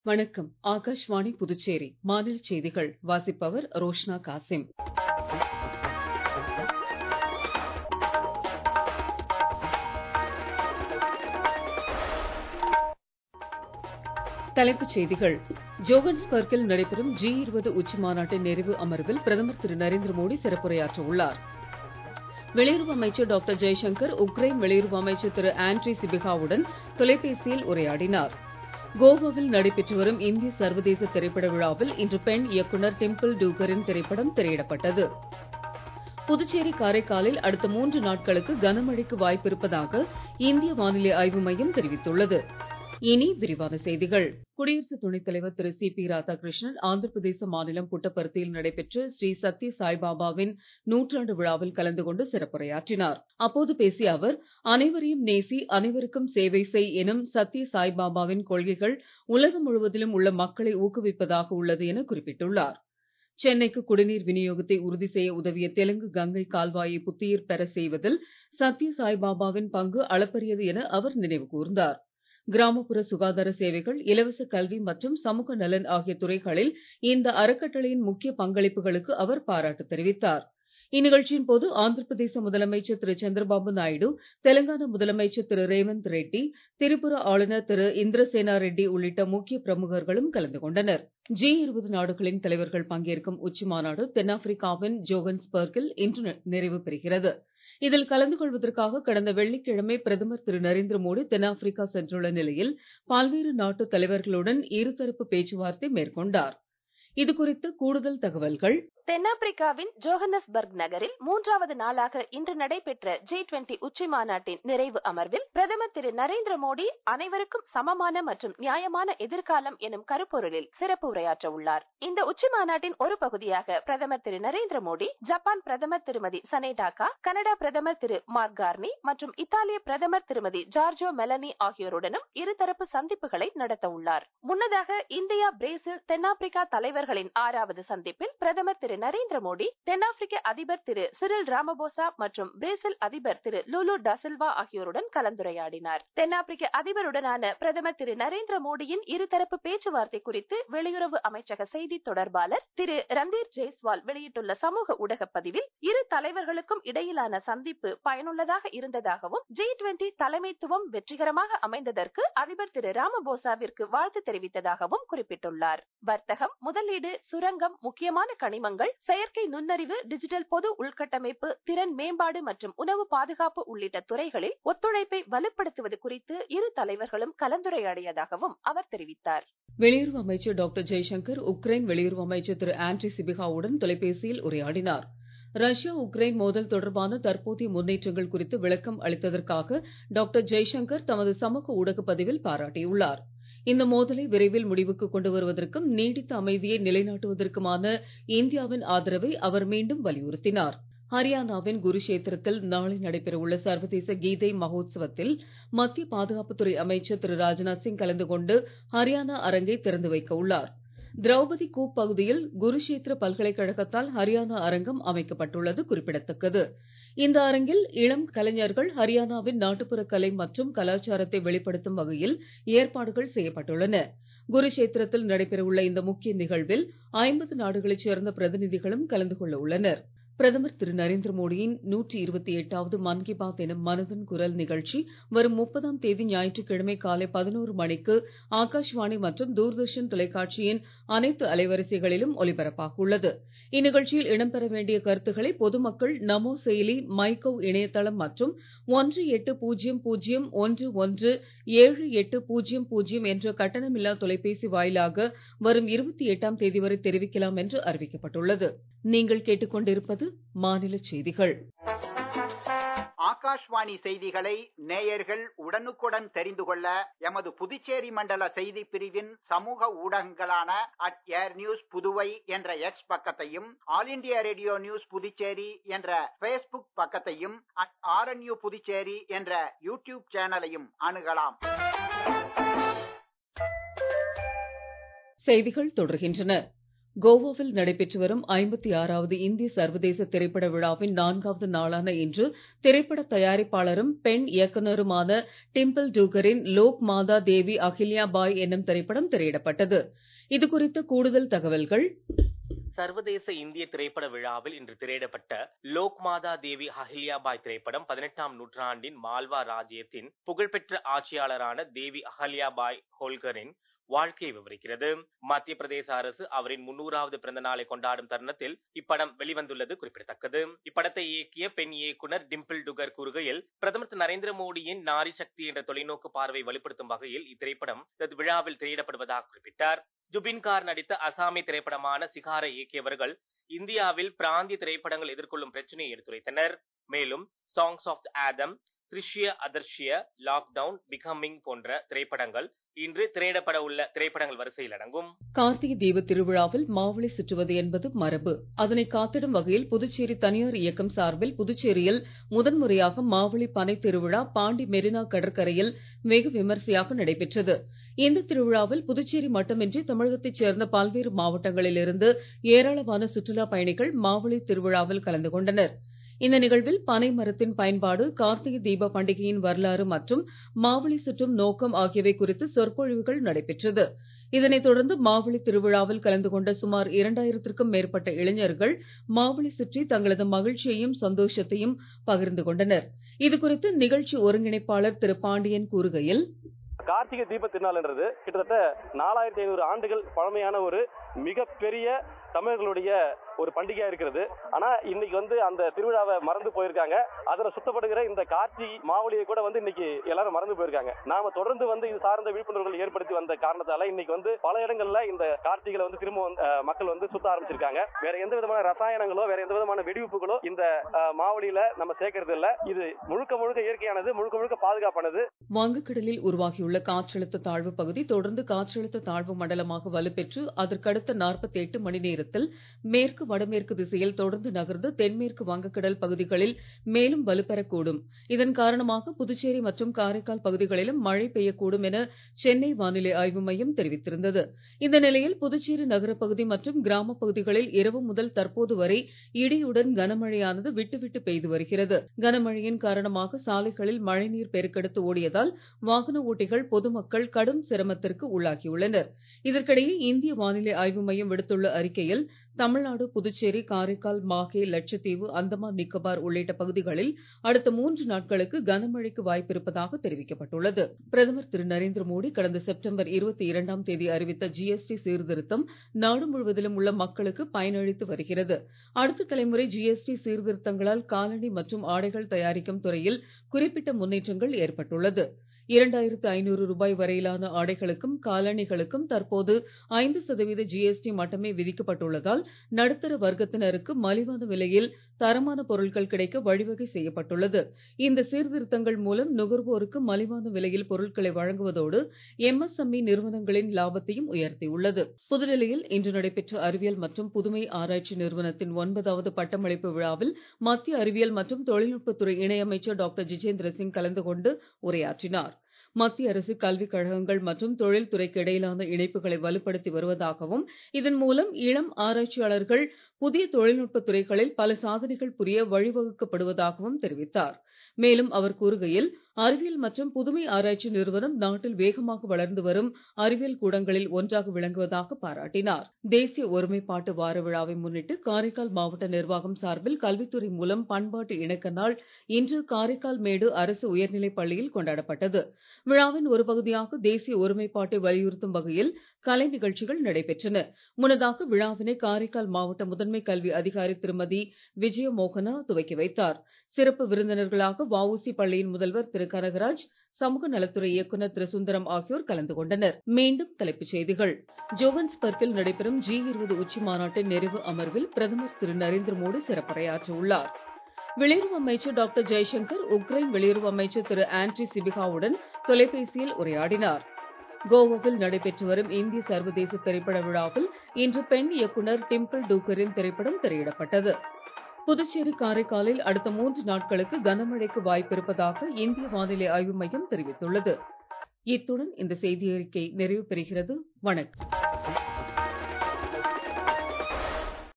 வணக்கம் ஆகாஷ்வாணி புதுச்சேரி மாநில செய்திகள் வாசிப்பவர் ரோஷ்னா காசிம் தலைப்புச் செய்திகள் ஜோகன்ஸ்பர்க்கில் நடைபெறும் ஜி இருபது உச்சி மாநாட்டின் நிறைவு அமர்வில் பிரதமர் திரு நரேந்திர மோடி சிறப்புரையாற்ற உள்ளார் வெளியுறவு அமைச்சர் டாக்டர் ஜெய்சங்கர் உக்ரைன் வெளியுறவு அமைச்சர் திரு ஆண்ட்ரி சிபிகாவுடன் தொலைபேசியில் உரையாடினார் கோவாவில் நடைபெற்று வரும் இந்திய சர்வதேச திரைப்பட விழாவில் இன்று பெண் இயக்குனர் டிம்பிள் டூகரின் திரைப்படம் திரையிடப்பட்டது புதுச்சேரி காரைக்காலில் அடுத்த மூன்று நாட்களுக்கு கனமழைக்கு வாய்ப்பிருப்பதாக இந்திய வானிலை ஆய்வு மையம் தெரிவித்துள்ளது இனி விரிவான செய்திகள் குடியரசு துணைத் தலைவர் திரு சி பி ராதாகிருஷ்ணன் ஆந்திர பிரதேச மாநிலம் புட்டபர்த்தியில் நடைபெற்ற ஸ்ரீ சத்ய சாய்பாபாவின் நூற்றாண்டு விழாவில் கலந்து கொண்டு சிறப்புரையாற்றினார் அப்போது பேசிய அவர் அனைவரையும் நேசி அனைவருக்கும் சேவை செய் எனும் சத்ய சாய்பாபாவின் கொள்கைகள் உலகம் முழுவதிலும் உள்ள மக்களை ஊக்குவிப்பதாக உள்ளது என குறிப்பிட்டுள்ளார் சென்னைக்கு குடிநீர் விநியோகத்தை உறுதி செய்ய உதவிய தெலுங்கு கங்கை கால்வாயை புத்துயிர் பெற செய்வதில் சத்ய சாய்பாபாவின் பங்கு அளப்பரியது என அவர் நினைவு கூர்ந்தார் கிராமப்புற சுகாதார சேவைகள் இலவச கல்வி மற்றும் சமூக நலன் ஆகிய துறைகளில் இந்த அறக்கட்டளையின் முக்கிய பங்களிப்புகளுக்கு அவர் பாராட்டு தெரிவித்தார் இந்நிகழ்ச்சியின் போது ஆந்திர பிரதேச முதலமைச்சர் திரு சந்திரபாபு நாயுடு தெலுங்கானா முதலமைச்சர் திரு ரேவந்த் ரெட்டி திரிபுரா ஆளுநர் திரு இந்திரசேனா ரெட்டி உள்ளிட்ட முக்கிய பிரமுகர்களும் கலந்து கொண்டனர் ஜி இருபது நாடுகளின் தலைவர்கள் பங்கேற்கும் உச்சி மாநாடு தென்னாப்பிரிக்காவின் ஜோகன்ஸ்பர்க்கில் இன்று நிறைவு பெறுகிறது இதில் கலந்து கொள்வதற்காக கடந்த வெள்ளிக்கிழமை பிரதமர் திரு நரேந்திர மோடி தென்னாப்பிரிக்கா சென்றுள்ள நிலையில் பல்வேறு நாட்டு தலைவர்களுடன் இருதரப்பு பேச்சுவார்த்தை மேற்கொண்டார் இது குறித்து கூடுதல் தகவல்கள் தென்னாப்பிரிக்காவின் ஜோஹன்னஸ்பர்க் நகரில் மூன்றாவது நாளாக இன்று நடைபெற்ற ஜி டுவெண்டி உச்சி மாநாட்டின் நிறைவு அமர்வில் பிரதமர் திரு நரேந்திர மோடி அனைவருக்கும் சமமான மற்றும் நியாயமான எதிர்காலம் எனும் கருப்பொருளில் சிறப்பு உரையாற்ற உள்ளார் இந்த உச்சி மாநாட்டின் ஒரு பகுதியாக பிரதமர் திரு நரேந்திர மோடி ஜப்பான் பிரதமர் திருமதி சனேடாக்கா கனடா பிரதமர் திரு மார்கார்னி மற்றும் இத்தாலிய பிரதமர் திருமதி ஜார்ஜோ மெலனி ஆகியோருடனும் இருதரப்பு சந்திப்புகளை நடத்த உள்ளார் முன்னதாக இந்தியா பிரேசில் தென்னாப்பிரிக்கா தலைவர்களின் ஆறாவது சந்திப்பில் பிரதமர் திரு நரேந்திர மோடி தென்னாப்பிரிக்க அதிபர் திரு சிரில் ராமபோசா மற்றும் பிரேசில் அதிபர் திரு லுலு டசில்வா ஆகியோருடன் கலந்துரையாடினார் தென்னாப்பிரிக்க அதிபருடனான பிரதமர் திரு நரேந்திர மோடியின் இருதரப்பு பேச்சுவார்த்தை குறித்து வெளியுறவு அமைச்சக செய்தி தொடர்பாளர் திரு ரந்தீர் ஜெய்ஸ்வால் வெளியிட்டுள்ள சமூக ஊடக பதிவில் இரு தலைவர்களுக்கும் இடையிலான சந்திப்பு பயனுள்ளதாக இருந்ததாகவும் ஜி டுவெண்டி தலைமைத்துவம் வெற்றிகரமாக அமைந்ததற்கு அதிபர் திரு ராமபோசாவிற்கு வாழ்த்து தெரிவித்ததாகவும் குறிப்பிட்டுள்ளார் வர்த்தகம் முதலீடு சுரங்கம் முக்கியமான கனிமங்கள் செயற்கை நுண்ணறிவு டிஜிட்டல் பொது உள்கட்டமைப்பு திறன் மேம்பாடு மற்றும் உணவு பாதுகாப்பு உள்ளிட்ட துறைகளில் ஒத்துழைப்பை வலுப்படுத்துவது குறித்து இரு தலைவர்களும் கலந்துரையாடியதாகவும் அவர் தெரிவித்தார் வெளியுறவு அமைச்சர் டாக்டர் ஜெய்சங்கர் உக்ரைன் வெளியுறவு அமைச்சர் திரு ஆண்ட்ரி சிபிகாவுடன் தொலைபேசியில் உரையாடினார் ரஷ்யா உக்ரைன் மோதல் தொடர்பான தற்போதைய முன்னேற்றங்கள் குறித்து விளக்கம் அளித்ததற்காக டாக்டர் ஜெய்சங்கர் தமது சமூக ஊடக பதிவில் பாராட்டியுள்ளார் இந்த மோதலை விரைவில் முடிவுக்கு கொண்டு வருவதற்கும் நீடித்த அமைதியை நிலைநாட்டுவதற்குமான இந்தியாவின் ஆதரவை அவர் மீண்டும் வலியுறுத்தினார் ஹரியானாவின் குருஷேத்திரத்தில் நாளை நடைபெறவுள்ள சர்வதேச கீதை மகோத்சவத்தில் மத்திய பாதுகாப்புத்துறை அமைச்சர் திரு ராஜ்நாத் சிங் கலந்து கொண்டு ஹரியானா அரங்கை திறந்து வைக்க உள்ளார் திரௌபதி கூப் பகுதியில் குருஷேத்திர பல்கலைக்கழகத்தால் ஹரியானா அரங்கம் அமைக்கப்பட்டுள்ளது குறிப்பிடத்தக்கது இந்த அரங்கில் இளம் கலைஞர்கள் ஹரியானாவின் நாட்டுப்புற கலை மற்றும் கலாச்சாரத்தை வெளிப்படுத்தும் வகையில் ஏற்பாடுகள் செய்யப்பட்டுள்ளன குருஷேத்திரத்தில் நடைபெறவுள்ள இந்த முக்கிய நிகழ்வில் ஐம்பது நாடுகளைச் சேர்ந்த பிரதிநிதிகளும் கலந்து கொள்ள உள்ளனர் பிரதமர் திரு நரேந்திர மோடியின் நூற்றி இருபத்தி எட்டாவது மன் கி பாத் எனும் மனதின் குரல் நிகழ்ச்சி வரும் முப்பதாம் தேதி ஞாயிற்றுக்கிழமை காலை பதினோரு மணிக்கு ஆகாஷ்வாணி மற்றும் தூர்தர்ஷன் தொலைக்காட்சியின் அனைத்து அலைவரிசைகளிலும் ஒலிபரப்பாக உள்ளது இந்நிகழ்ச்சியில் இடம்பெற வேண்டிய கருத்துக்களை பொதுமக்கள் நமோ செயலி மைகவ் இணையதளம் மற்றும் ஒன்று எட்டு பூஜ்ஜியம் பூஜ்ஜியம் ஒன்று ஒன்று ஏழு எட்டு பூஜ்ஜியம் பூஜ்ஜியம் என்ற கட்டணமில்லா தொலைபேசி வாயிலாக வரும் இருபத்தி எட்டாம் தேதி வரை தெரிவிக்கலாம் என்று அறிவிக்கப்பட்டுள்ளது நீங்கள் கேட்டுக்கொண்டிருப்பது மாநில செய்திகள் ஆகாஷ்வாணி செய்திகளை நேயர்கள் உடனுக்குடன் தெரிந்து கொள்ள எமது புதுச்சேரி மண்டல செய்தி பிரிவின் சமூக ஊடகங்களான அட் ஏர் நியூஸ் புதுவை என்ற எக்ஸ் பக்கத்தையும் all India radio news Puducherry என்ற பேஸ்புக் பக்கத்தையும் அட் ஆர்என்யூ புதுச்சேரி என்ற யூடியூப் சேனலையும் அணுகலாம் செய்திகள் தொடர்கின்றன கோவாவில் நடைபெற்று வரும் ஐம்பத்தி ஆறாவது இந்திய சர்வதேச திரைப்பட விழாவின் நான்காவது நாளான இன்று திரைப்பட தயாரிப்பாளரும் பெண் இயக்குனருமான டிம்பிள் டூகரின் லோக் மாதா தேவி அகில்யா பாய் என்னும் திரைப்படம் திரையிடப்பட்டது இது குறித்த கூடுதல் தகவல்கள் சர்வதேச இந்திய திரைப்பட விழாவில் இன்று திரையிடப்பட்ட லோக் மாதா தேவி அஹல்யாபாய் திரைப்படம் பதினெட்டாம் நூற்றாண்டின் மால்வா ராஜ்யத்தின் புகழ்பெற்ற ஆட்சியாளரான தேவி அஹல்யாபாய் ஹோல்கரின் வாழ்க்கையை விவரிக்கிறது மத்திய பிரதேச அரசு அவரின் முன்னூறாவது பிறந்த நாளை கொண்டாடும் தருணத்தில் இப்படம் வெளிவந்துள்ளது குறிப்பிடத்தக்கது இப்படத்தை இயக்கிய பெண் இயக்குனர் டிம்பிள் டுகர் கூறுகையில் பிரதமர் திரு நரேந்திர மோடியின் நாரி சக்தி என்ற தொலைநோக்கு பார்வை வெளிப்படுத்தும் வகையில் இத்திரைப்படம் தனது விழாவில் திரையிடப்படுவதாக குறிப்பிட்டார் ஜுபின் கார் நடித்த அசாமி திரைப்படமான சிகாரை இயக்கியவர்கள் இந்தியாவில் பிராந்திய திரைப்படங்கள் எதிர்கொள்ளும் பிரச்சனையை எடுத்துரைத்தனர் மேலும் songs of Adam Drishya Adrishya lockdown becoming போன்ற திரைப்படங்கள் இன்று திரையிடப்பட உள்ள திரைப்படங்கள் வரிசையில் அடங்கும் கார்த்திகை தீப திருவிழாவில் மாவளி சுற்றுவது என்பது மரபு அதனை காத்திடும் வகையில் புதுச்சேரி தனியார் இயக்கம் சார்பில் புதுச்சேரியில் முதன்முறையாக மாவளி பனை திருவிழா பாண்டி மெரினா கடற்கரையில் வெகு விமரிசையாக நடைபெற்றது இந்த திருவிழாவில் புதுச்சேரி மட்டுமின்றி தமிழகத்தைச் சேர்ந்த பல்வேறு மாவட்டங்களில் இருந்து ஏராளமான சுற்றுலா பயணிகள் மாவளி திருவிழாவில் கலந்து கொண்டனர் இந்த நிகழ்வில் பனை மரத்தின் பயன்பாடு கார்த்திகை தீப பண்டிகையின் வரலாறு மற்றும் மாவளி சுற்றும் நோக்கம் ஆகியவை குறித்து சொற்பொழிவுகள் நடைபெற்றது இதனைத் தொடர்ந்து மாவளி திருவிழாவில் கலந்து கொண்ட சுமார் இரண்டாயிரத்திற்கும் மேற்பட்ட இளைஞர்கள் மாவளி சுற்றி தங்களது மகிழ்ச்சியையும் சந்தோஷத்தையும் பகிர்ந்து கொண்டனர் இது குறித்து நிகழ்ச்சி ஒருங்கிணைப்பாளர் திரு பாண்டியன் கூறுகையில் கார்த்திகை தீப திருநாள்ன்றது கிட்டத்தட்ட நாலாயிரத்தி ஐநூறு ஆண்டுகள் பழமையான ஒரு மிகப்பெரிய தமிழர்களுடைய ஒரு பண்டிகையா இருக்கிறது ஆனா இன்னைக்கு வந்து அந்த திருவிழாவை மறந்து போயிருக்காங்க அதுல சுத்தப்படுகிற இந்த காட்சி மாவளியை கூட வந்து இன்னைக்கு எல்லாரும் மறந்து போயிருக்காங்க நாம தொடர்ந்து வந்து இது சார்ந்த விழிப்புணர்வுகள் ஏற்படுத்தி வந்த காரணத்தால இன்னைக்கு வந்து பல இடங்கள்ல இந்த கார்த்திகளை வந்து திரும்ப வந்து, அஹ், மக்கள் வந்து சுத்த ஆரம்பிச்சிருக்காங்க வேற எந்த விதமான ரசாயனங்களோ வேற எந்த விதமான வெடிவிப்புகளோ இந்த அஹ், மாவளியில நம்ம சேர்க்கறது இல்ல இது முழுக்க முழுக்க இயற்கையானது முழுக்க முழுக்க பாதுகாப்பானது வங்கக்கடலில் உருவாகியுள்ள காற்றழுத்த தாழ்வு பகுதி தொடர்ந்து காற்றழுத்த தாழ்வு மண்டலமாக வலுப்பெற்று அதற்கடுத்த 48 மணி நேரத்தில் மேற்கு வடமேற்கு திசையில் தொடர்ந்து நகர்ந்து தென்மேற்கு வங்கக்கடல் பகுதிகளில் மேலும் வலுப்பெறக்கூடும் இதன் காரணமாக புதுச்சேரி மற்றும் காரைக்கால் பகுதிகளிலும் மழை பெய்யக்கூடும் என சென்னை வானிலை ஆய்வு மையம் தெரிவித்திருந்தது இந்த நிலையில் புதுச்சேரி நகரப் பகுதி மற்றும் கிராமப் பகுதிகளில் இரவு முதல் தற்போது வரை இடியுடன் கனமழையானது விட்டு விட்டு பெய்து வருகிறது கனமழையின் காரணமாக சாலைகளில் மழைநீர் பெருக்கெடுத்து ஓடியதால் வாகன ஓட்டிகள் பொதுமக்கள் கடும் சிரமத்திற்கு உள்ளாகியுள்ளனர் இதற்கிடையே இந்திய வானிலை ஆய்வு மையம் விடுத்துள்ள அறிக்கையில் தமிழ்நாடு புதுச்சேரி காரைக்கால் மாஹே லட்சத்தீவு அந்தமான் நிக்கோபார் உள்ளிட்ட பகுதிகளில் அடுத்த மூன்று நாட்களுக்கு கனமழைக்கு வாய்ப்பிருப்பதாக தெரிவிக்கப்பட்டுள்ளது பிரதமர் திரு நரேந்திர மோடி கடந்த செப்டம்பர் இருபத்தி இரண்டாம் தேதி அறிவித்த ஜிஎஸ்டி சீர்திருத்தம் நாடு முழுவதிலும் உள்ள மக்களுக்கு பயனளித்து வருகிறது அடுத்த தலைமுறை ஜிஎஸ்டி சீர்திருத்தங்களால் காலணி மற்றும் ஆடைகள் தயாரிக்கும் துறையில் குறிப்பிட்ட முன்னேற்றங்கள் ஏற்பட்டுள்ளது இரண்டாயிரத்து ஐநூறு ரூபாய் வரையிலான ஆடைகளுக்கும் காலணிகளுக்கும் தற்போது ஐந்து சதவீத ஜிஎஸ்டி மட்டுமே விதிக்கப்பட்டுள்ளதால் நடுத்தர வர்க்கத்தினருக்கு மலிவான விலையில் தரமான பொருட்கள் கிடைக்க வழிவகை செய்யப்பட்டுள்ளது இந்த சீர்திருத்தங்கள் மூலம் நுகர்வோருக்கு மலிவான விலையில் பொருட்களை வழங்குவதோடு எம்எஸ்எம்இ நிறுவனங்களின் லாபத்தையும் உயர்த்தியுள்ளது புதுடெல்லியில் இன்று நடைபெற்ற அறிவியல் மற்றும் புதுமை ஆராய்ச்சி நிறுவனத்தின் ஒன்பதாவது பட்டமளிப்பு விழாவில் மத்திய அறிவியல் மற்றும் தொழில்நுட்பத்துறை இணையமைச்சர் டாக்டர் ஜிதேந்திர சிங் கலந்து கொண்டு உரையாற்றினார் மத்திய அரசு கல்விக் கழகங்கள் மற்றும் தொழில்துறைக்கு இடையிலான இணைப்புகளை வலுப்படுத்தி வருவதாகவும் இதன் மூலம் இளம் ஆராய்ச்சியாளர்கள் புதிய தொழில்நுட்பத் துறைகளில் பல சாதனைகள் புரிய வழிவகுக்கப்படுவதாகவும் தெரிவித்தார் மேலும் அவர் கூறுகையில் அறிவியல் மற்றும் புதுமை ஆராய்ச்சி நிறுவனம் நாட்டில் வேகமாக வளர்ந்து வரும் அறிவியல் கூடங்களில் ஒன்றாக விளங்குவதாக பாராட்டினார் தேசிய ஒருமைப்பாட்டு வார விழாவை முன்னிட்டு காரைக்கால் மாவட்ட நிர்வாகம் சார்பில் கல்வித்துறை மூலம் பண்பாட்டு இணக்க நாள் இன்று காரைக்கால் மேடு அரசு உயர்நிலைப் பள்ளியில் கொண்டாடப்பட்டது விழாவின் ஒரு பகுதியாக தேசிய ஒருமைப்பாட்டை வலியுறுத்தும் வகையில் கலை நிகழ்ச்சிகள் நடைபெற்றன முன்னதாக விழாவினை காரைக்கால் மாவட்ட முதன்மை கல்வி அதிகாரி திருமதி விஜய மோகனா துவக்கி வைத்தார் சிறப்பு விருந்தினர்களாக வஉசி பள்ளியின் முதல்வர் திரு கனகராஜ் சமூக நலத்துறை இயக்குனர் திரு சுந்தரம் ஆகியோர் கலந்து கொண்டனர் மீண்டும் தலைப்புச் செய்திகள் ஜோகன்ஸ்பர்க்கில் நடைபெறும் ஜி இருபது உச்சி மாநாட்டின் நிறைவு அமர்வில் பிரதமர் திரு நரேந்திர மோடி சிறப்புரையாற்ற உள்ளார் வெளியுறவு அமைச்சர் டாக்டர் ஜெய்சங்கர் உக்ரைன் வெளியுறவு அமைச்சர் திரு ஆண்ட்ரி சிபிகாவுடன் தொலைபேசியில் உரையாடினார் கோவாவில் நடைபெற்று வரும் இந்திய சர்வதேச திரைப்பட விழாவில் இன்று பெண் இயக்குனர் டிம்பிள் டூக்கரின் திரைப்படம் திரையிடப்பட்டது புதுச்சேரி காரைக்காலில் அடுத்த மூன்று நாட்களுக்கு கனமழைக்கு வாய்ப்பிருப்பதாக இந்திய வானிலை ஆய்வு மையம் தெரிவித்துள்ளது இத்துடன் இந்த செய்தி அறிக்கை நிறைவு பெறுகிறது வணக்கம்